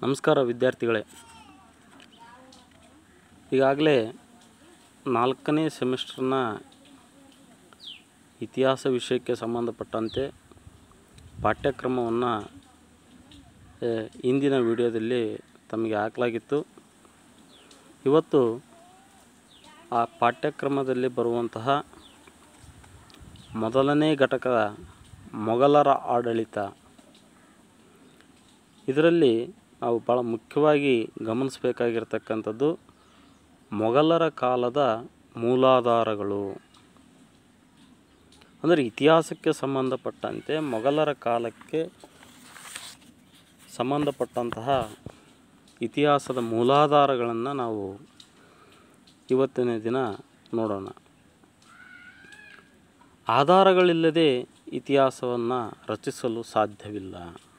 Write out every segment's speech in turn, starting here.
ನಮಸ್ಕಾರ ವಿದ್ಯಾರ್ಥಿಗಳೇ ಈಗಾಗಲೇ ನಾಲ್ಕನೇ ಸೆಮಿಸ್ಟರ್ನ ಇತಿಹಾಸ ವಿಷಯಕ್ಕೆ ಸಂಬಂಧಪಟ್ಟಂತೆ ಪಾಠ್ಯಕ್ರಮವನ್ನು ಆ, ಇಂದಿನ ವಿಡಿಯೋದಲ್ಲಿ ತಮಗೆ ಹಾಕಲಾಗಿತ್ತು ಇವತ್ತು ಆ ಪಾಠ್ಯಕ್ರಮದಲ್ಲಿ ಬರುವಂತಹ ಮೊದಲನೇ ಘಟಕದ ಮೊಘಲರ ಆಡಳಿತ ಇದರಲ್ಲಿ ನಾವು ಭಾಳ ಮುಖ್ಯವಾಗಿ ಗಮನಿಸಬೇಕಾಗಿರ್ತಕ್ಕಂಥದ್ದು ಮೊಘಲರ ಕಾಲದ ಮೂಲಾಧಾರಗಳು ಅಂದರೆ ಇತಿಹಾಸಕ್ಕೆ ಸಂಬಂಧಪಟ್ಟಂತೆ ಮೊಘಲರ ಕಾಲಕ್ಕೆ ಸಂಬಂಧಪಟ್ಟಂತಹ ಇತಿಹಾಸದ ಮೂಲಾಧಾರಗಳನ್ನು ನಾವು ಇವತ್ತಿನ ದಿನ ನೋಡೋಣ ಆಧಾರಗಳಿಲ್ಲದೆ ಇತಿಹಾಸವನ್ನು ರಚಿಸಲು ಸಾಧ್ಯವಿಲ್ಲ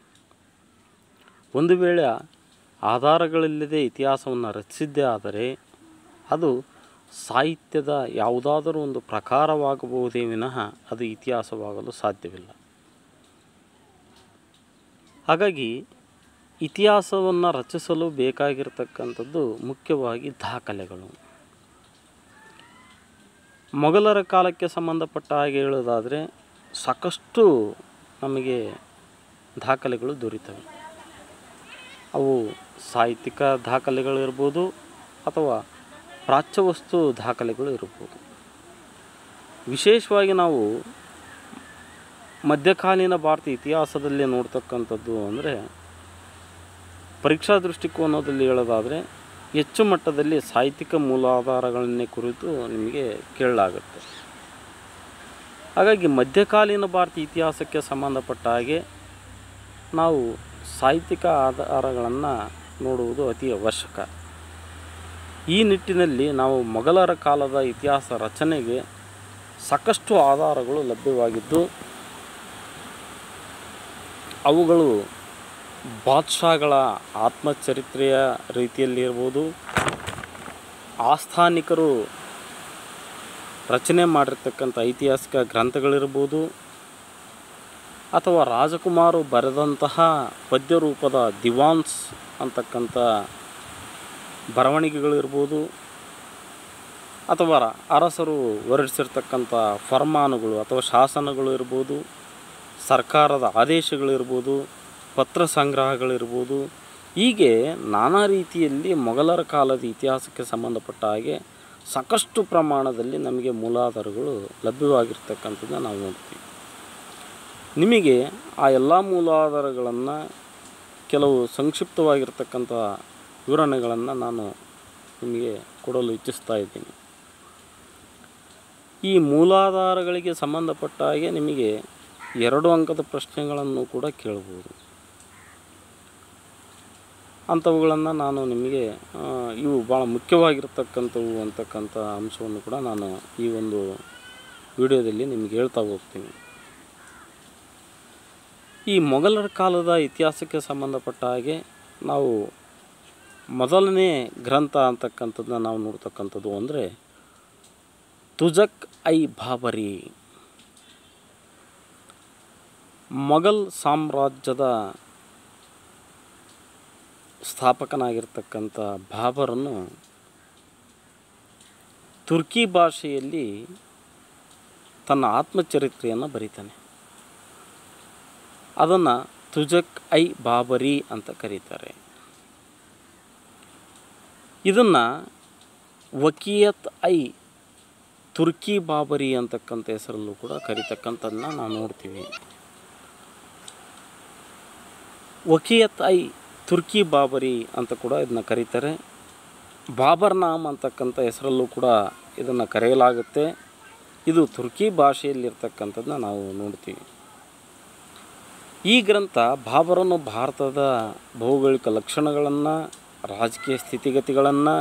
ಒಂದು ವೇಳೆ ಆಧಾರಗಳಿಲ್ಲದೆ ಇತಿಹಾಸವನ್ನು ರಚಿಸಿದ್ದೇ ಆದರೆ ಅದು ಸಾಹಿತ್ಯದ ಯಾವುದಾದರೂ ಒಂದು ಪ್ರಕಾರವಾಗಬಹುದೇ ವಿನಃ ಅದು ಇತಿಹಾಸವಾಗಲು ಸಾಧ್ಯವಿಲ್ಲ ಹಾಗಾಗಿ ಇತಿಹಾಸವನ್ನು ರಚಿಸಲು ಬೇಕಾಗಿರ್ತಕ್ಕಂಥದ್ದು ಮುಖ್ಯವಾಗಿ ದಾಖಲೆಗಳು ಮೊಘಲರ ಕಾಲಕ್ಕೆ ಸಂಬಂಧಪಟ್ಟ ಹಾಗೆ ಹೇಳೋದಾದರೆ ಸಾಕಷ್ಟು ನಮಗೆ ದಾಖಲೆಗಳು ದೊರೀತವೆ ಅವು ಸಾಹಿತ್ಯಿಕ ದಾಖಲೆಗಳಿರ್ಬೋದು ಅಥವಾ ಪ್ರಾಚ್ಯವಸ್ತು ದಾಖಲೆಗಳು ಇರ್ಬೋದು ವಿಶೇಷವಾಗಿ ನಾವು ಮಧ್ಯಕಾಲೀನ ಭಾರತ ಇತಿಹಾಸದಲ್ಲಿ ನೋಡ್ತಕ್ಕಂಥದ್ದು ಅಂದರೆ ಪರೀಕ್ಷಾ ದೃಷ್ಟಿಕೋನದಲ್ಲಿ ಹೇಳೋದಾದರೆ ಹೆಚ್ಚು ಮಟ್ಟದಲ್ಲಿ ಸಾಹಿತ್ಯಿಕ ಮೂಲಾಧಾರಗಳನ್ನೇ ಕುರಿತು ನಿಮಗೆ ಕೇಳಲಾಗುತ್ತೆ ಹಾಗಾಗಿ ಮಧ್ಯಕಾಲೀನ ಭಾರತ ಇತಿಹಾಸಕ್ಕೆ ಸಂಬಂಧಪಟ್ಟ ಹಾಗೆ ನಾವು ಸಾಹಿತ್ಯಿಕ ಆಧಾರಗಳನ್ನು ನೋಡುವುದು ಅತಿ ಅವಶ್ಯಕ ಈ ನಿಟ್ಟಿನಲ್ಲಿ ನಾವು ಮೊಘಲರ ಕಾಲದ ಇತಿಹಾಸ ರಚನೆಗೆ ಸಾಕಷ್ಟು ಆಧಾರಗಳು ಲಭ್ಯವಾಗಿದ್ದು ಅವುಗಳು ಬಾದ್ಶಾಗಳ ಆತ್ಮಚರಿತ್ರೆಯ ರೀತಿಯಲ್ಲಿ ಇರ್ಬೋದು ಆಸ್ಥಾನಿಕರು ರಚನೆ ಮಾಡಿರ್ತಕ್ಕಂಥ ಐತಿಹಾಸಿಕ ಗ್ರಂಥಗಳಿರ್ಬೋದು ಅಥವಾ ರಾಜಕುಮಾರು ಬರೆದಂತಹ ಪದ್ಯ ರೂಪದ ದಿವಾನ್ಸ್ ಅಂತಕ್ಕಂಥ ಬರವಣಿಗೆಗಳಿರ್ಬೋದು ಅಥವಾ ಅರಸರು ಹೊರಡಿಸಿರ್ತಕ್ಕಂಥ ಫರ್ಮಾನುಗಳು ಅಥವಾ ಶಾಸನಗಳು ಇರ್ಬೋದು ಸರ್ಕಾರದ ಆದೇಶಗಳಿರ್ಬೋದು ಪತ್ರ ಸಂಗ್ರಹಗಳಿರ್ಬೋದು ಹೀಗೆ ನಾನಾ ರೀತಿಯಲ್ಲಿ ಮೊಘಲರ ಕಾಲದ ಇತಿಹಾಸಕ್ಕೆ ಸಂಬಂಧಪಟ್ಟ ಹಾಗೆ ಸಾಕಷ್ಟು ಪ್ರಮಾಣದಲ್ಲಿ ನಮಗೆ ಮೂಲಾಧಾರಗಳು ಲಭ್ಯವಾಗಿರ್ತಕ್ಕಂಥದ್ದನ್ನು ನಾವು ನೋಡ್ತೀವಿ ನಿಮಗೆ ಆ ಎಲ್ಲ ಮೂಲಾಧಾರಗಳನ್ನು ಕೆಲವು ಸಂಕ್ಷಿಪ್ತವಾಗಿರ್ತಕ್ಕಂಥ ವಿವರಣೆಗಳನ್ನು ನಾನು ನಿಮಗೆ ಕೊಡಲು ಇಚ್ಛಿಸ್ತಾ ಇದ್ದೀನಿ ಈ ಮೂಲಾಧಾರಗಳಿಗೆ ಸಂಬಂಧಪಟ್ಟ ಹಾಗೆ ನಿಮಗೆ ಎರಡು ಅಂಕದ ಪ್ರಶ್ನೆಗಳನ್ನು ಕೂಡ ಕೇಳ್ಬೋದು ಅಂಥವುಗಳನ್ನು ನಾನು ನಿಮಗೆ ಆ, ಇವು ಭಾಳ ಮುಖ್ಯವಾಗಿರ್ತಕ್ಕಂಥವು ಅಂತಕ್ಕಂಥ ಅಂಶವನ್ನು ಕೂಡ ನಾನು ಈ ಒಂದು ವಿಡಿಯೋದಲ್ಲಿ ನಿಮಗೆ ಹೇಳ್ತಾ ಹೋಗ್ತೀನಿ ಈ ಮೊಘಲರ ಕಾಲದ ಇತಿಹಾಸಕ್ಕೆ ಸಂಬಂಧಪಟ್ಟ ಹಾಗೆ ನಾವು ಮೊದಲನೇ ಗ್ರಂಥ ಅಂತಕ್ಕಂಥದ್ದನ್ನ ನಾವು ನೋಡ್ತಕ್ಕಂಥದ್ದು ಅಂದರೆ ತುಜಕ್ ಐ ಬಾಬರಿ ಮೊಘಲ್ ಸಾಮ್ರಾಜ್ಯದ ಸ್ಥಾಪಕನಾಗಿರ್ತಕ್ಕಂಥ ಬಾಬರನ್ನು ತುರ್ಕಿ ಭಾಷೆಯಲ್ಲಿ ತನ್ನ ಆತ್ಮಚರಿತ್ರೆಯನ್ನು ಬರೀತಾನೆ ಅದನ್ನು ತುಜಕ್ ಐ ಬಾಬರಿ ಅಂತ ಕರೀತಾರೆ ಇದನ್ನು ವಕೀಯತ್ ಐ ತುರ್ಕಿ ಬಾಬರಿ ಅಂತಕ್ಕಂಥ ಹೆಸರಲ್ಲೂ ಕೂಡ ಕರೀತಕ್ಕಂಥದ್ದನ್ನ ನಾವು ನೋಡ್ತೀವಿ ವಕೀಯತ್ ಐ ತುರ್ಕಿ ಬಾಬರಿ ಅಂತ ಕೂಡ ಇದನ್ನ ಕರೀತಾರೆ ಬಾಬರ್ ನಾಮ್ ಅಂತಕ್ಕಂಥ ಹೆಸರಲ್ಲೂ ಕೂಡ ಇದನ್ನು ಕರೆಯಲಾಗುತ್ತೆ ಇದು ತುರ್ಕಿ ಭಾಷೆಯಲ್ಲಿರ್ತಕ್ಕಂಥದ್ದನ್ನ ನಾವು ನೋಡ್ತೀವಿ ಈ ಗ್ರಂಥ ಬಾಬರನು ಭಾರತದ ಭೌಗೋಳಿಕ ಲಕ್ಷಣಗಳನ್ನು ರಾಜಕೀಯ ಸ್ಥಿತಿಗತಿಗಳನ್ನು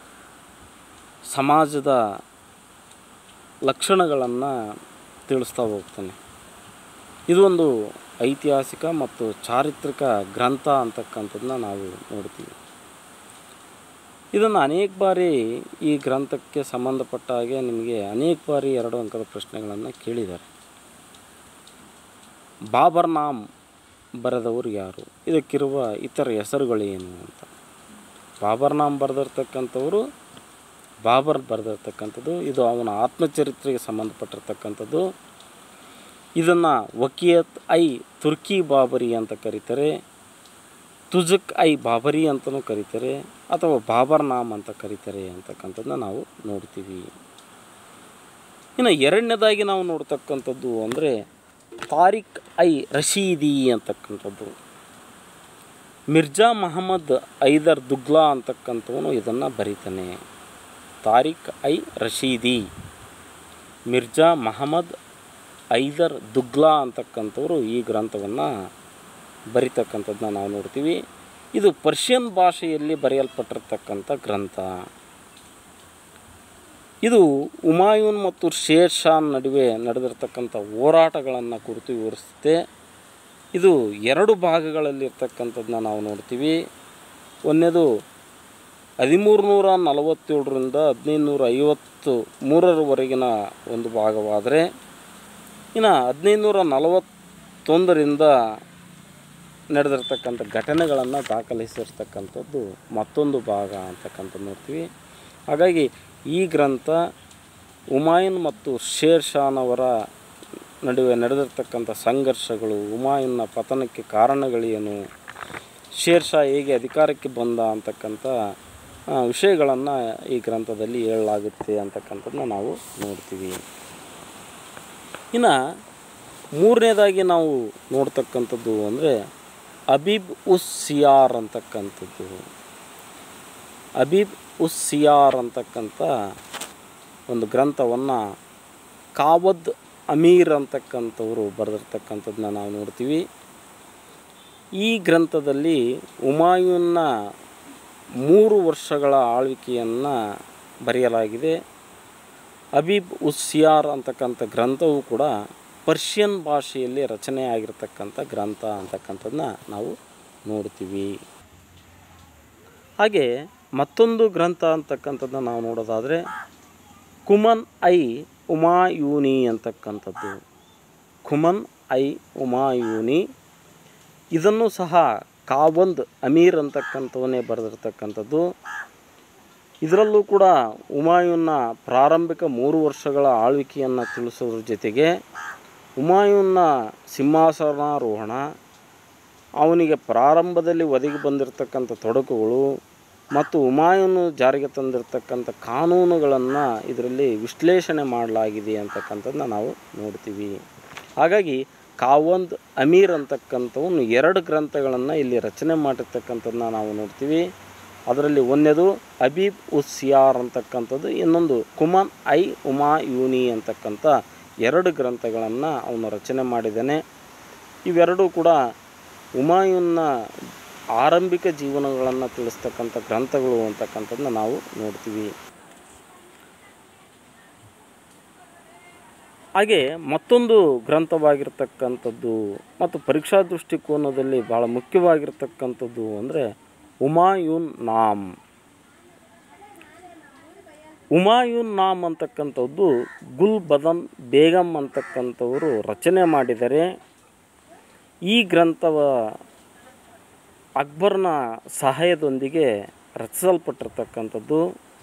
ಸಮಾಜದ ಲಕ್ಷಣಗಳನ್ನು ತಿಳಿಸ್ತಾ ಹೋಗ್ತಾನೆ ಇದೊಂದು ಐತಿಹಾಸಿಕ ಮತ್ತು ಚಾರಿತ್ರಿಕ ಗ್ರಂಥ ಅಂತಕ್ಕಂಥದ್ದನ್ನ ನಾವು ನೋಡ್ತೀವಿ ಇದನ್ನು ಅನೇಕ ಬಾರಿ ಈ ಗ್ರಂಥಕ್ಕೆ ಸಂಬಂಧಪಟ್ಟ ಹಾಗೆ ನಿಮಗೆ ಅನೇಕ ಬಾರಿ ಎರಡು ಅಂಕದ ಪ್ರಶ್ನೆಗಳನ್ನು ಕೇಳಿದ್ದಾರೆ ಬಾಬರ್ ನಾಮ್ ಬರೆದವರು ಯಾರು ಇದಕ್ಕಿರುವ ಇತರ ಹೆಸರುಗಳೇನು ಅಂತ ಬಾಬರ್ ನಾಮ್ ಬರೆದಿರ್ತಕ್ಕಂಥವರು ಬಾಬರ್ ಬರೆದಿರ್ತಕ್ಕಂಥದ್ದು ಇದು ಅವನ ಆತ್ಮಚರಿತ್ರೆಗೆ ಸಂಬಂಧಪಟ್ಟಿರ್ತಕ್ಕಂಥದ್ದು ಇದನ್ನು ವಕಿಯತ್ ಐ ತುರ್ಕಿ ಬಾಬರಿ ಅಂತ ಕರೀತಾರೆ ತುಜಕ್ ಐ ಬಾಬರಿ ಅಂತಲೂ ಕರೀತಾರೆ ಅಥವಾ ಬಾಬರ್ ನಾಮ್ ಅಂತ ಕರೀತಾರೆ ಅಂತಕ್ಕಂಥದ್ದನ್ನ ನಾವು ನೋಡ್ತೀವಿ ಇನ್ನು ಎರಡನೇದಾಗಿ ನಾವು ನೋಡ್ತಕ್ಕಂಥದ್ದು ಅಂದರೆ ತಾರಿಕ್ ಐ ರಶೀದಿ ಅಂತಕ್ಕಂಥದ್ದು ಮಿರ್ಜಾ ಮಹಮ್ಮದ್ ಐದರ್ ದುಗ್ಲಾ ಅಂತಕ್ಕಂಥವನು ಇದನ್ನು ಬರೀತಾನೆ ತಾರಿಕ್ ಐ ರಶೀದಿ ಮಿರ್ಜಾ ಮಹಮ್ಮದ್ ಐದರ್ ದುಗ್ಲಾ ಅಂತಕ್ಕಂಥವ್ರು ಈ ಗ್ರಂಥವನ್ನು ಬರಿತಕ್ಕಂಥದ್ದನ್ನ ನಾವು ನೋಡ್ತೀವಿ ಇದು ಪರ್ಷಿಯನ್ ಭಾಷೆಯಲ್ಲಿ ಬರೆಯಲ್ಪಟ್ಟಿರ್ತಕ್ಕಂಥ ಗ್ರಂಥ ಇದು ಹುಮಾಯೂನ್ ಮತ್ತು ಶೇರ್ ಶಾನ್ ನಡುವೆ ನಡೆದಿರ್ತಕ್ಕಂಥ ಹೋರಾಟಗಳನ್ನು ಕುರಿತು ವಿವರಿಸುತ್ತೆ ಇದು ಎರಡು ಭಾಗಗಳಲ್ಲಿರ್ತಕ್ಕಂಥದ್ದನ್ನ ನಾವು ನೋಡ್ತೀವಿ ಒಂದನೇದು ಹದಿಮೂರು ನೂರ ನಲವತ್ತೇಳರಿಂದ ಹದಿನೈದು ನೂರ ಐವತ್ತು ಮೂರರವರೆಗಿನ ಒಂದು ಭಾಗವಾದರೆ ಇನ್ನು ಹದಿನೈದು ನೂರ ನಲವತ್ತೊಂದರಿಂದ ನಡೆದಿರ್ತಕ್ಕಂಥ ಘಟನೆಗಳನ್ನು ದಾಖಲಿಸಿರ್ತಕ್ಕಂಥದ್ದು ಮತ್ತೊಂದು ಭಾಗ ಅಂತಕ್ಕಂಥದ್ದು ನೋಡ್ತೀವಿ ಹಾಗಾಗಿ ಈ ಗ್ರಂಥ ಹುಮಾಯೂನ್ ಮತ್ತು ಶೇರ್ ಶಾನ್ ಅವರ ನಡುವೆ ನಡೆದಿರ್ತಕ್ಕಂಥ ಸಂಘರ್ಷಗಳು ಹುಮಾಯೂನ್ನ ಪತನಕ್ಕೆ ಕಾರಣಗಳೇನು ಶೇರ್ ಶಾ ಹೇಗೆ ಅಧಿಕಾರಕ್ಕೆ ಬಂದ ಅಂತಕ್ಕಂಥ ವಿಷಯಗಳನ್ನು ಈ ಗ್ರಂಥದಲ್ಲಿ ಹೇಳಲಾಗುತ್ತೆ ಅಂತಕ್ಕಂಥದ್ದನ್ನ ನಾವು ನೋಡ್ತೀವಿ ಇನ್ನು ಮೂರನೇದಾಗಿ ನಾವು ನೋಡ್ತಕ್ಕಂಥದ್ದು ಅಂದರೆ ಅಬೀಬ್ ಉಸ್ ಸಿಯಾರ್ ಅಂತಕ್ಕಂಥದ್ದು ಅಬೀಬ್ ಉಸ್ ಸಿಯಾರ್ ಅಂತಕ್ಕಂಥ ಒಂದು ಗ್ರಂಥವನ್ನು ಕಾವದ್ ಅಮೀರ್ ಅಂತಕ್ಕಂಥವರು ಬರೆದಿರ್ತಕ್ಕಂಥದ್ದನ್ನ ನಾವು ನೋಡ್ತೀವಿ ಈ ಗ್ರಂಥದಲ್ಲಿ ಹುಮಾಯೂನ್ನ ಮೂರು ವರ್ಷಗಳ ಆಳ್ವಿಕೆಯನ್ನು ಬರೆಯಲಾಗಿದೆ ಅಬೀಬ್ ಉಸ್ ಸಿಯಾರ್ ಅಂತಕ್ಕಂಥ ಗ್ರಂಥವು ಕೂಡ ಪರ್ಷಿಯನ್ ಭಾಷೆಯಲ್ಲಿ ರಚನೆ ಆಗಿರ್ತಕ್ಕಂಥ ಗ್ರಂಥ ಅಂತಕ್ಕಂಥದ್ದನ್ನ ನಾವು ನೋಡ್ತೀವಿ ಹಾಗೆ ಮತ್ತೊಂದು ಗ್ರಂಥ ಅಂತಕ್ಕಂಥದ್ದನ್ನ ನಾವು ನೋಡೋದಾದರೆ ಕುಮನ್ ಐ ಉಮಾಯೂನಿ ಅಂತಕ್ಕಂಥದ್ದು ಖುಮನ್ ಐ ಉಮಾಯೂನಿ ಇದನ್ನು ಸಹ ಕಾವಂದ್ ಅಮೀರ್ ಅಂತಕ್ಕಂಥವನ್ನೇ ಬರೆದಿರ್ತಕ್ಕಂಥದ್ದು ಇದರಲ್ಲೂ ಕೂಡ ಹುಮಾಯೂನ್ನ ಪ್ರಾರಂಭಿಕ ಮೂರು ವರ್ಷಗಳ ಆಳ್ವಿಕೆಯನ್ನು ತಿಳಿಸೋದ್ರ ಜೊತೆಗೆ ಹುಮಾಯೂನ್ನ ಸಿಂಹಾಸನಾರೋಹಣ ಅವನಿಗೆ ಪ್ರಾರಂಭದಲ್ಲಿ ಒದಗಿ ಬಂದಿರತಕ್ಕಂಥ ತೊಡಕುಗಳು ಮತ್ತು ಹುಮಾಯೂನು ಜಾರಿಗೆ ತಂದಿರತಕ್ಕಂಥ ಕಾನೂನುಗಳನ್ನು ಇದರಲ್ಲಿ ವಿಶ್ಲೇಷಣೆ ಮಾಡಲಾಗಿದೆ ಅಂತಕ್ಕಂಥದ್ದನ್ನ ನಾವು ನೋಡ್ತೀವಿ ಹಾಗಾಗಿ ಕಾವಂದ್ ಅಮೀರ್ ಅಂತಕ್ಕಂಥವನು ಎರಡು ಗ್ರಂಥಗಳನ್ನು ಇಲ್ಲಿ ರಚನೆ ಮಾಡಿರ್ತಕ್ಕಂಥದ್ದನ್ನ ನಾವು ನೋಡ್ತೀವಿ ಅದರಲ್ಲಿ ಒಂದನೇದು ಅಬೀಬ್ ಉಸ್ ಸಿಯಾರ್ ಅಂತಕ್ಕಂಥದ್ದು ಇನ್ನೊಂದು ಕುಮನ್ ಐ ಉಮಾ ಯೂನಿ ಅಂತಕ್ಕಂಥ ಎರಡು ಗ್ರಂಥಗಳನ್ನು ಅವನು ರಚನೆ ಮಾಡಿದ್ದಾನೆ ಇವೆರಡೂ ಕೂಡ ಹುಮಾಯೂನ್ನ ಆರಂಭಿಕ ಜೀವನಗಳನ್ನು ತಿಳಿಸ್ತಕ್ಕಂಥ ಗ್ರಂಥಗಳು ಅಂತಕ್ಕಂಥದ್ದನ್ನ ನಾವು ನೋಡ್ತೀವಿ ಹಾಗೆ ಮತ್ತೊಂದು ಗ್ರಂಥವಾಗಿರ್ತಕ್ಕಂಥದ್ದು ಮತ್ತು ಪರೀಕ್ಷಾ ದೃಷ್ಟಿಕೋನದಲ್ಲಿ ಭಾಳ ಮುಖ್ಯವಾಗಿರ್ತಕ್ಕಂಥದ್ದು ಅಂದರೆ ಹುಮಾಯೂನ್ ನಾಮ್ ಹುಮಾಯೂನ್ ನಾಮ್ ಅಂತಕ್ಕಂಥದ್ದು ಗುಲ್ ಬದನ್ ಬೇಗಂ ಅಂತಕ್ಕಂಥವರು ರಚನೆ ಮಾಡಿದರೆ ಈ ಗ್ರಂಥವ ಅಕ್ಬರ್ನ ಸಹಾಯದೊಂದಿಗೆ ರಚಿಸಲ್ಪಟ್ಟಿರ್ತಕ್ಕಂಥದ್ದು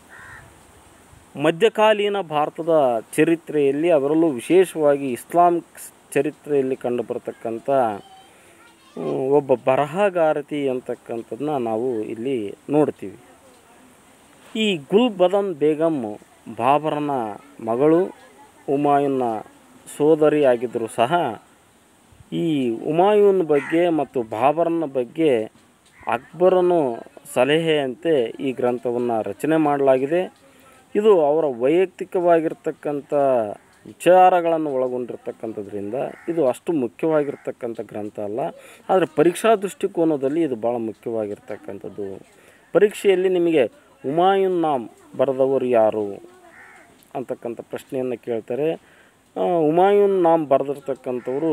ಮಧ್ಯಕಾಲೀನ ಭಾರತದ ಚರಿತ್ರೆಯಲ್ಲಿ ಅದರಲ್ಲೂ ವಿಶೇಷವಾಗಿ ಇಸ್ಲಾಂ ಚರಿತ್ರೆಯಲ್ಲಿ ಕಂಡುಬರತಕ್ಕಂಥ ಒಬ್ಬ ಬರಹಗಾರತಿ ಅಂತಕ್ಕಂಥದ್ದನ್ನ ನಾವು ಇಲ್ಲಿ ನೋಡ್ತೀವಿ ಈ ಗುಲ್ ಬದನ್ ಬೇಗಂ ಬಾಬರನ ಮಗಳು ಹುಮಾಯೂನ್ನ ಸೋದರಿ ಆಗಿದ್ದರೂ ಸಹ ಈ ಹುಮಾಯೂನ್ ಬಗ್ಗೆ ಮತ್ತು ಬಾಬರನ ಬಗ್ಗೆ ಅಕ್ಬರನು ಸಲಹೆಯಂತೆ ಈ ಗ್ರಂಥವನ್ನು ರಚನೆ ಮಾಡಲಾಗಿದೆ ಇದು ಅವರ ವೈಯಕ್ತಿಕವಾಗಿರ್ತಕ್ಕಂಥ ವಿಚಾರಗಳನ್ನು ಒಳಗೊಂಡಿರ್ತಕ್ಕಂಥದ್ರಿಂದ ಇದು ಅಷ್ಟು ಮುಖ್ಯವಾಗಿರ್ತಕ್ಕಂಥ ಗ್ರಂಥ ಅಲ್ಲ ಆದರೆ ಪರೀಕ್ಷಾ ದೃಷ್ಟಿಕೋನದಲ್ಲಿ ಇದು ಭಾಳ ಮುಖ್ಯವಾಗಿರ್ತಕ್ಕಂಥದ್ದು ಪರೀಕ್ಷೆಯಲ್ಲಿ ನಿಮಗೆ ಹುಮಾಯೂನ್ ನಾಮ್ ಬರೆದವರು ಯಾರು ಅಂತಕ್ಕಂಥ ಪ್ರಶ್ನೆಯನ್ನು ಕೇಳ್ತಾರೆ ಹುಮಾಯೂನ್ ನಾಮ್ ಬರೆದಿರ್ತಕ್ಕಂಥವರು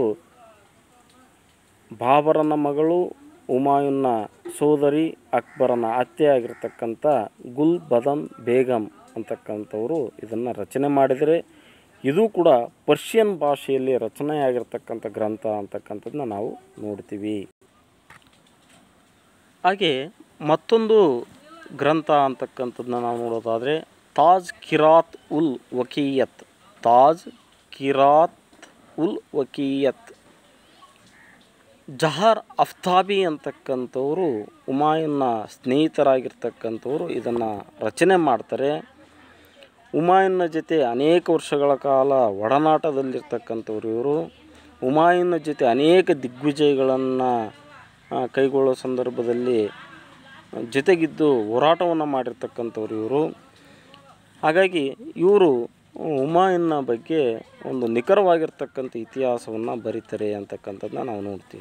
ಬಾಬರನ ಮಗಳು ಹುಮಾಯೂನ್ನ ಸೋದರಿ ಅಕ್ಬರನ ಅತ್ತೆ ಆಗಿರ್ತಕ್ಕಂಥ ಗುಲ್ ಬದನ್ ಬೇಗಂ ಅಂತಕ್ಕಂಥವರು ಇದನ್ನು ರಚನೆ ಮಾಡಿದರೆ ಇದು ಕೂಡ ಪರ್ಷಿಯನ್ ಭಾಷೆಯಲ್ಲಿ ರಚನೆಯಾಗಿರ್ತಕ್ಕಂಥ ಗ್ರಂಥ ಅಂತಕ್ಕಂಥದ್ದನ್ನ ನಾವು ನೋಡ್ತೀವಿ ಹಾಗೆ ಮತ್ತೊಂದು ಗ್ರಂಥ ಅಂತಕ್ಕಂಥದ್ದನ್ನ ನಾವು ನೋಡೋದಾದರೆ ತಾಜ್ ಕಿರಾತ್ ಉಲ್ ವಕೀಯತ್ ತಾಜ್ ಕಿರಾತ್ ಉಲ್ ವಕೀಯತ್ ಜಹಾರ್ ಅಫ್ತಾಬಿ ಅಂತಕ್ಕಂಥವರು ಹುಮಾಯೂನ್ನ ಸ್ನೇಹಿತರಾಗಿರ್ತಕ್ಕಂಥವ್ರು ಇದನ್ನು ರಚನೆ ಮಾಡ್ತಾರೆ ಹುಮಾಯೂನ್ನ ಜೊತೆ ಅನೇಕ ವರ್ಷಗಳ ಕಾಲ ಒಡನಾಟದಲ್ಲಿರ್ತಕ್ಕಂಥವ್ರು ಇವರು ಹುಮಾಯೂನ್ನ ಜೊತೆ ಅನೇಕ ದಿಗ್ವಿಜಯಗಳನ್ನು ಕೈಗೊಳ್ಳೋ ಸಂದರ್ಭದಲ್ಲಿ ಜೊತೆಗಿದ್ದು ಹೋರಾಟವನ್ನು ಮಾಡಿರ್ತಕ್ಕಂಥವ್ರು ಇವರು ಹಾಗಾಗಿ ಇವರು ಹುಮಾಯೂನ್ನ ಬಗ್ಗೆ ಒಂದು ನಿಖರವಾಗಿರ್ತಕ್ಕಂಥ ಇತಿಹಾಸವನ್ನು ಬರೀತಾರೆ ಅಂತಕ್ಕಂಥದ್ದನ್ನ ನಾವು ನೋಡ್ತೀವಿ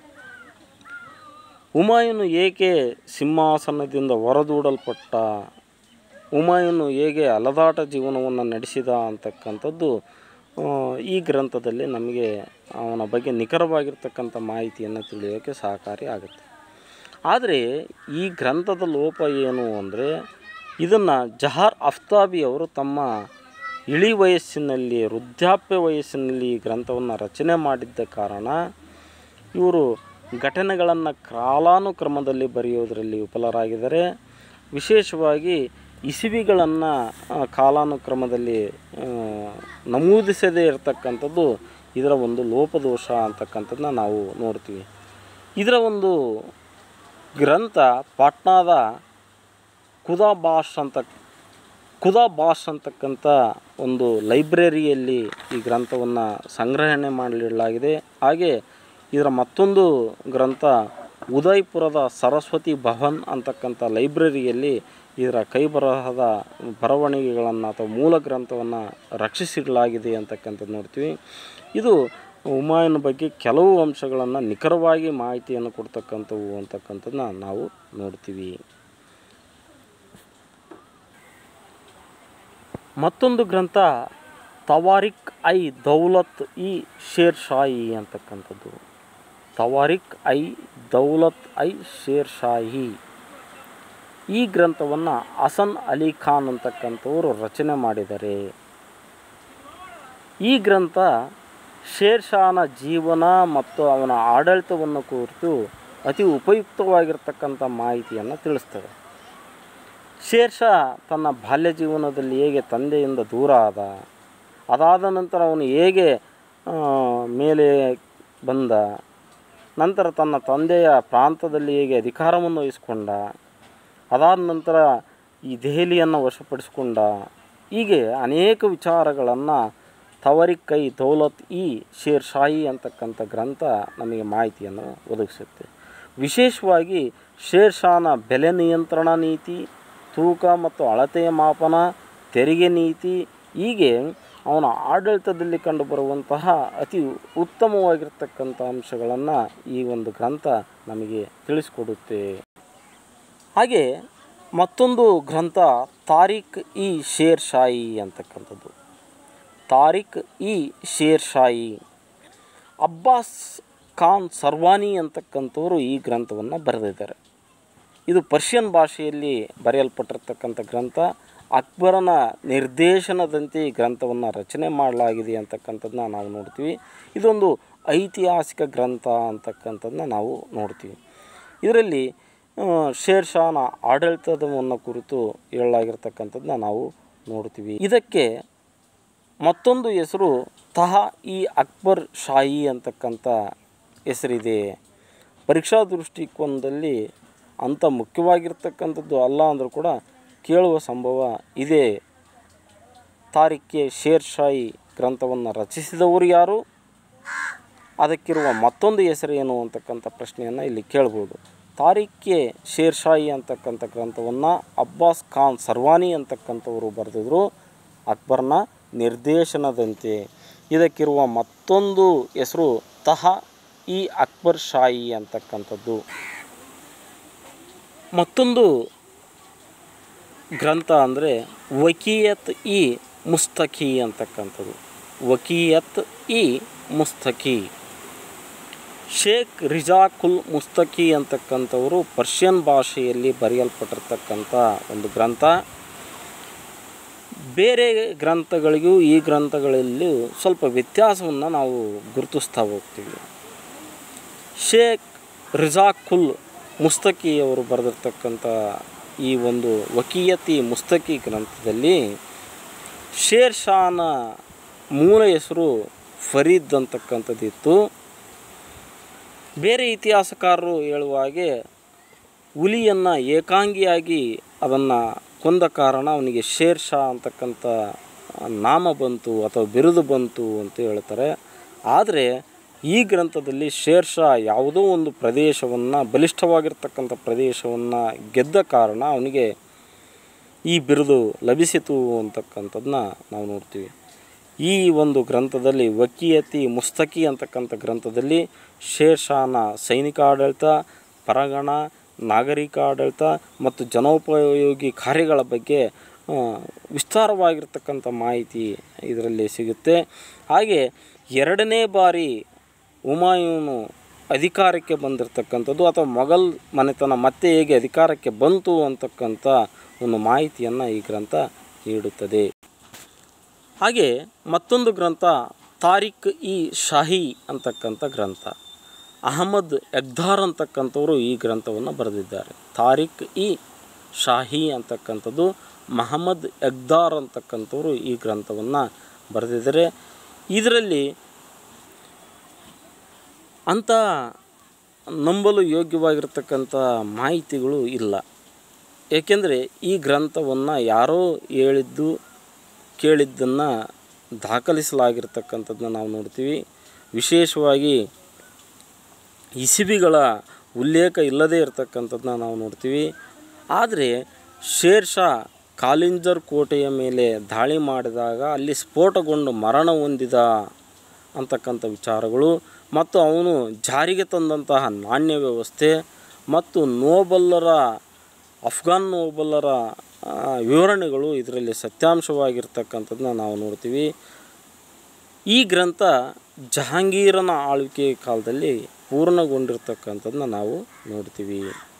ಹುಮಾಯೂನು ಏಕೆ ಸಿಂಹಾಸನದಿಂದ ಹೊರದೂಡಲ್ಪಟ್ಟ ಹುಮಾಯೂನು ಹೇಗೆ ಅಲದಾಟ ಜೀವನವನ್ನು ನಡೆಸಿದ ಅಂತಕ್ಕಂಥದ್ದು ಆ, ಈ ಗ್ರಂಥದಲ್ಲಿ ನಮಗೆ ಅವನ ಬಗ್ಗೆ ನಿಖರವಾಗಿರ್ತಕ್ಕಂಥ ಮಾಹಿತಿಯನ್ನು ತಿಳಿಯೋಕ್ಕೆ ಸಹಕಾರಿ ಆಗುತ್ತೆ ಆದರೆ ಈ ಗ್ರಂಥದ ಲೋಪ ಏನು ಅಂದರೆ ಇದನ್ನು ಜಹಾರ್ ಅಫ್ತಾಬಿ ಅವರು ತಮ್ಮ ಇಳಿ ವಯಸ್ಸಿನಲ್ಲಿ ವೃದ್ಧಾಪ್ಯ ವಯಸ್ಸಿನಲ್ಲಿ ಈ ಗ್ರಂಥವನ್ನು ರಚನೆ ಮಾಡಿದ್ದ ಕಾರಣ ಇವರು ಘಟನೆಗಳನ್ನು ಕಾಲಾನುಕ್ರಮದಲ್ಲಿ ಬರೆಯೋದರಲ್ಲಿ ವಿಫಲರಾಗಿದ್ದಾರೆ ವಿಶೇಷವಾಗಿ ಇಸವಿಗಳನ್ನು ಕಾಲಾನುಕ್ರಮದಲ್ಲಿ ಆ, ನಮೂದಿಸದೇ ಇರತಕ್ಕಂಥದ್ದು ಇದರ ಒಂದು ಲೋಪದೋಷ ಅಂತಕ್ಕಂಥದ್ದನ್ನ ನಾವು ನೋಡ್ತೀವಿ ಇದರ ಒಂದು ಗ್ರಂಥ ಪಾಟ್ನಾದ ಕುದಾಬಾಷ್ ಅಂತ ಕುದಾಬಾಷ್ ಅಂತಕ್ಕಂಥ ಒಂದು ಲೈಬ್ರರಿಯಲ್ಲಿ ಈ ಗ್ರಂಥವನ್ನು ಸಂಗ್ರಹಣೆ ಮಾಡಲಿಡಲಾಗಿದೆ ಹಾಗೆ ಇದರ ಮತ್ತೊಂದು ಗ್ರಂಥ ಉದಯ್ಪುರದ ಸರಸ್ವತಿ ಭವನ್ ಅಂತಕ್ಕಂಥ ಲೈಬ್ರರಿಯಲ್ಲಿ ಇದರ ಕೈಬರಹದ ಬರವಣಿಗೆಗಳನ್ನು ಅಥವಾ ಮೂಲ ಗ್ರಂಥವನ್ನು ರಕ್ಷಿಸಿಡಲಾಗಿದೆ ಅಂತಕ್ಕಂಥದ್ದು ನೋಡ್ತೀವಿ ಇದು ಹುಮಾಯೂನ್ ಬಗ್ಗೆ ಕೆಲವು ಅಂಶಗಳನ್ನು ನಿಖರವಾಗಿ ಮಾಹಿತಿಯನ್ನು ಕೊಡ್ತಕ್ಕಂಥವು ಅಂತಕ್ಕಂಥದ್ದನ್ನ ನಾವು ನೋಡ್ತೀವಿ ಮತ್ತೊಂದು ಗ್ರಂಥ ತವಾರಿಕ್ ಐ ದೌಲತ್ ಇ ಶೇರ್ ಶಾಹಿ ಅಂತಕ್ಕಂಥದ್ದು ತವಾರಿಕ್ ಐ ದೌಲತ್ ಐ ಶೇರ್ ಶಾಹಿ ಈ ಗ್ರಂಥವನ್ನು ಹಸನ್ ಅಲಿ ಖಾನ್ ಅಂತಕ್ಕಂಥವರು ರಚನೆ ಮಾಡಿದ್ದಾರೆ ಈ ಗ್ರಂಥ ಶೇರ್ ಶಾನ ಜೀವನ ಮತ್ತು ಅವನ ಆಡಳಿತವನ್ನು ಕುರಿತು ಅತಿ ಉಪಯುಕ್ತವಾಗಿರ್ತಕ್ಕಂಥ ಮಾಹಿತಿಯನ್ನು ತಿಳಿಸ್ತದೆ ಶೇರ್ ಶಾ ತನ್ನ ಬಾಲ್ಯ ಜೀವನದಲ್ಲಿ ಹೇಗೆ ತಂದೆಯಿಂದ ದೂರ ಆದ ಅದಾದ ನಂತರ ಅವನು ಹೇಗೆ ಆ, ಮೇಲೆ ಬಂದ ನಂತರ ತನ್ನ ತಂದೆಯ ಪ್ರಾಂತದಲ್ಲಿ ಹೇಗೆ ಅಧಿಕಾರವನ್ನು ವಹಿಸ್ಕೊಂಡ ಅದಾದ ನಂತರ ಈ ದೆಹಲಿಯನ್ನು ವಶಪಡಿಸಿಕೊಂಡ ಹೀಗೆ ಅನೇಕ ವಿಚಾರಗಳನ್ನು ತವರಿಕ್ ಕೈ ದೌಲತ್ ಇ ಶೇರ್ ಶಾಹಿ ಅಂತಕ್ಕಂಥ ಗ್ರಂಥ ನಮಗೆ ಮಾಹಿತಿಯನ್ನು ಒದಗಿಸುತ್ತೆ ವಿಶೇಷವಾಗಿ ಶೇರ್ ಶಾನ ಬೆಲೆ ನಿಯಂತ್ರಣ ನೀತಿ ತೂಕ ಮತ್ತು ಅಳತೆಯ ಮಾಪನ ತೆರಿಗೆ ನೀತಿ ಹೀಗೆ ಅವನ ಆಡಳಿತದಲ್ಲಿ ಕಂಡುಬರುವಂತಹ ಅತಿ ಉತ್ತಮವಾಗಿರ್ತಕ್ಕಂಥ ಅಂಶಗಳನ್ನು ಈ ಒಂದು ಗ್ರಂಥ ನಮಗೆ ತಿಳಿಸ್ಕೊಡುತ್ತೆ ಹಾಗೆ ಮತ್ತೊಂದು ಗ್ರಂಥ ತಾರಿಕ್ ಇ ಶೇರ್ ಶಾಹಿ ಅಂತಕ್ಕಂಥದ್ದು ತಾರಿಕ್ ಇ ಶೇರ್ ಶಾಹಿ ಅಬ್ಬಾಸ್ ಖಾನ್ ಸರ್ವಾನಿ ಅಂತಕ್ಕಂಥವರು ಈ ಗ್ರಂಥವನ್ನು ಬರೆದಿದ್ದಾರೆ ಇದು ಪರ್ಷಿಯನ್ ಭಾಷೆಯಲ್ಲಿ ಬರೆಯಲ್ಪಟ್ಟಿರ್ತಕ್ಕಂಥ ಗ್ರಂಥ ಅಕ್ಬರನ ನಿರ್ದೇಶನದಂತೆ ಈ ಗ್ರಂಥವನ್ನು ರಚನೆ ಮಾಡಲಾಗಿದೆ ಅಂತಕ್ಕಂಥದ್ದನ್ನ ನಾವು ನೋಡ್ತೀವಿ ಇದೊಂದು ಐತಿಹಾಸಿಕ ಗ್ರಂಥ ಅಂತಕ್ಕಂಥದ್ದನ್ನ ನಾವು ನೋಡ್ತೀವಿ ಇದರಲ್ಲಿ ಆ, ಶೇರ್ ಶಾನ ಆಡಳಿತದವನ್ನು ಕುರಿತು ಹೇಳಲಾಗಿರ್ತಕ್ಕಂಥದ್ದನ್ನ ನಾವು ನೋಡ್ತೀವಿ ಇದಕ್ಕೆ ಮತ್ತೊಂದು ಹೆಸರು ತಹ ಇ ಅಕ್ಬರ್ ಶಾಹಿ ಅಂತಕ್ಕಂಥ ಹೆಸರಿದೆ ಪರೀಕ್ಷಾ ದೃಷ್ಟಿಕೋನದಲ್ಲಿ ಅಂಥ ಮುಖ್ಯವಾಗಿರ್ತಕ್ಕಂಥದ್ದು ಅಲ್ಲ ಅಂದರೂ ಕೂಡ ಕೇಳುವ ಸಂಭವ ಇದೆ ತಾರಿಖ್ಗೆ ಶೇರ್ ಶಾಹಿ ಗ್ರಂಥವನ್ನು ರಚಿಸಿದವರು ಯಾರು ಅದಕ್ಕಿರುವ ಮತ್ತೊಂದು ಹೆಸರೇನು ಅಂತಕ್ಕಂಥ ಪ್ರಶ್ನೆಯನ್ನು ಇಲ್ಲಿ ಕೇಳ್ಬೋದು ತಾರಿಖ್ಗೆ ಶೇರ್ ಶಾಹಿ ಅಂತಕ್ಕಂಥ ಗ್ರಂಥವನ್ನು ಅಬ್ಬಾಸ್ ಖಾನ್ ಸರ್ವಾನಿ ಅಂತಕ್ಕಂಥವರು ಬರೆದಿದ್ರು ಅಕ್ಬರ್ನ ನಿರ್ದೇಶನದಂತೆ ಇದಕ್ಕಿರುವ ಮತ್ತೊಂದು ಹೆಸರು ತಹ ಇ ಅಕ್ಬರ್ ಶಾಹಿ ಅಂತಕ್ಕಂಥದ್ದು ಮತ್ತೊಂದು ಗ್ರಂಥ ಅಂದರೆ ವಕೀಯತ್ ಇ ಮುಸ್ತಖಿ ಅಂತಕ್ಕಂಥದ್ದು ವಕೀಯತ್ ಇ ಮುಸ್ತಖಿ ಶೇಖ್ ರಿಜಾಕುಲ್ ಮುಸ್ತಖಿ ಅಂತಕ್ಕಂಥವರು ಪರ್ಷಿಯನ್ ಭಾಷೆಯಲ್ಲಿ ಬರೆಯಲ್ಪಟ್ಟಿರ್ತಕ್ಕಂಥ ಒಂದು ಗ್ರಂಥ ಬೇರೆ ಗ್ರಂಥಗಳಿಗೂ ಈ ಗ್ರಂಥಗಳಲ್ಲೂ ಸ್ವಲ್ಪ ವ್ಯತ್ಯಾಸವನ್ನು ನಾವು ಗುರುತಿಸ್ತಾ ಹೋಗ್ತೀವಿ ಶೇಖ್ ರಿಜಾಕುಲ್ ಮುಸ್ತಕಿಯವರು ಬರೆದಿರ್ತಕ್ಕಂಥ ಈ ಒಂದು ವಕೀಯತಿ ಮುಸ್ತಕಿ ಗ್ರಂಥದಲ್ಲಿ ಶೇರ್ ಶಾನ ಮೂಲ ಹೆಸರು ಫರೀದ್ ಅಂತಕ್ಕಂಥದ್ದಿತ್ತು ಬೇರೆ ಇತಿಹಾಸಕಾರರು ಹೇಳುವ ಹಾಗೆ ಹುಲಿಯನ್ನು ಏಕಾಂಗಿಯಾಗಿ ಅದನ್ನು ಕೊಂದ ಕಾರಣ ಅವನಿಗೆ ಶೇರ್ ಶಾ ಅಂತಕ್ಕಂಥ ನಾಮ ಬಂತು ಅಥವಾ ಬಿರುದು ಬಂತು ಅಂತ ಹೇಳ್ತಾರೆ ಆದರೆ ಈ ಗ್ರಂಥದಲ್ಲಿ ಶೇರ್ ಶಾ ಯಾವುದೋ ಒಂದು ಪ್ರದೇಶವನ್ನು ಬಲಿಷ್ಠವಾಗಿರ್ತಕ್ಕಂಥ ಪ್ರದೇಶವನ್ನು ಗೆದ್ದ ಕಾರಣ ಅವನಿಗೆ ಈ ಬಿರುದು ಲಭಿಸಿತು ಅಂತಕ್ಕಂಥದ್ದನ್ನ ನಾವು ನೋಡ್ತೀವಿ ಈ ಒಂದು ಗ್ರಂಥದಲ್ಲಿ ವಕೀಯತಿ ಮುಸ್ತಕಿ ಅಂತಕ್ಕಂಥ ಗ್ರಂಥದಲ್ಲಿ ಶೇರ್ ಶಾನ ಸೈನಿಕ ಆಡಳಿತ ಪರಗಣ ನಾಗರಿಕ ಆಡಳಿತ ಮತ್ತು ಜನೋಪಯೋಗಿ ಕಾರ್ಯಗಳ ಬಗ್ಗೆ ಆ, ವಿಸ್ತಾರವಾಗಿರ್ತಕ್ಕಂಥ ಮಾಹಿತಿ ಇದರಲ್ಲಿ ಸಿಗುತ್ತೆ ಹಾಗೆ ಎರಡನೇ ಬಾರಿ ಹುಮಾಯೂನು ಅಧಿಕಾರಕ್ಕೆ ಬಂದಿರತಕ್ಕಂಥದ್ದು ಅಥವಾ ಮೊಘಲ್ ಮನೆತನ ಮತ್ತೆ ಹೇಗೆ ಅಧಿಕಾರಕ್ಕೆ ಬಂತು ಅಂತಕ್ಕಂಥ ಒಂದು ಮಾಹಿತಿಯನ್ನು ಈ ಗ್ರಂಥ ನೀಡುತ್ತದೆ ಹಾಗೆ ಮತ್ತೊಂದು ಗ್ರಂಥ ತಾರಿಕ್ ಇ ಶಾಹಿ ಅಂತಕ್ಕಂಥ ಗ್ರಂಥ ಅಹಮದ್ ಎಗ್ದಾರ್ ಅಂತಕ್ಕಂಥವರು ಈ ಗ್ರಂಥವನ್ನು ಬರೆದಿದ್ದಾರೆ ತಾರಿಕ್ ಇ ಶಾಹಿ ಅಂತಕ್ಕಂಥದ್ದು ಮಹಮ್ಮದ್ ಎಗ್ದಾರ್ ಅಂತಕ್ಕಂಥವರು ಈ ಗ್ರಂಥವನ್ನು ಬರೆದಿದ್ದಾರೆ ಇದರಲ್ಲಿ ಅಂಥ ನಂಬಲು ಯೋಗ್ಯವಾಗಿರ್ತಕ್ಕಂಥ ಮಾಹಿತಿಗಳು ಇಲ್ಲ ಏಕೆಂದರೆ ಈ ಗ್ರಂಥವನ್ನು ಯಾರೋ ಹೇಳಿದ್ದು ಕೇಳಿದ್ದನ್ನು ದಾಖಲಿಸಲಾಗಿರ್ತಕ್ಕಂಥದ್ದನ್ನ ನಾವು ನೋಡ್ತೀವಿ ವಿಶೇಷವಾಗಿ ಇಸಿಬಿಗಳ ಉಲ್ಲೇಖ ಇಲ್ಲದೇ ಇರತಕ್ಕಂಥದ್ದನ್ನ ನಾವು ನೋಡ್ತೀವಿ ಆದರೆ ಶೇರ್ ಶಾ ಕಾಲಿಂಜರ್ ಕೋಟೆಯ ಮೇಲೆ ದಾಳಿ ಮಾಡಿದಾಗ ಅಲ್ಲಿ ಸ್ಫೋಟಗೊಂಡು ಮರಣ ಹೊಂದಿದ ಅಂತಕ್ಕಂಥ ವಿಚಾರಗಳು ಮತ್ತು ಅವನು ಜಾರಿಗೆ ತಂದಂತಹ ನಾಣ್ಯ ವ್ಯವಸ್ಥೆ ಮತ್ತು ನೋಬಲ್ಲರ ಅಫ್ಘಾನ್ ನೋಬಲ್ಲರ ಆ, ವಿವರಣೆಗಳು ಇದರಲ್ಲಿ ಸತ್ಯಾಂಶವಾಗಿರ್ತಕ್ಕಂಥದ್ದನ್ನ ನಾವು ನೋಡ್ತೀವಿ ಈ ಗ್ರಂಥ ಜಹಾಂಗೀರನ ಆಳ್ವಿಕೆ ಕಾಲದಲ್ಲಿ ಪೂರ್ಣಗೊಂಡಿರ್ತಕ್ಕಂಥದ್ದನ್ನ ನಾವು ನೋಡ್ತೀವಿ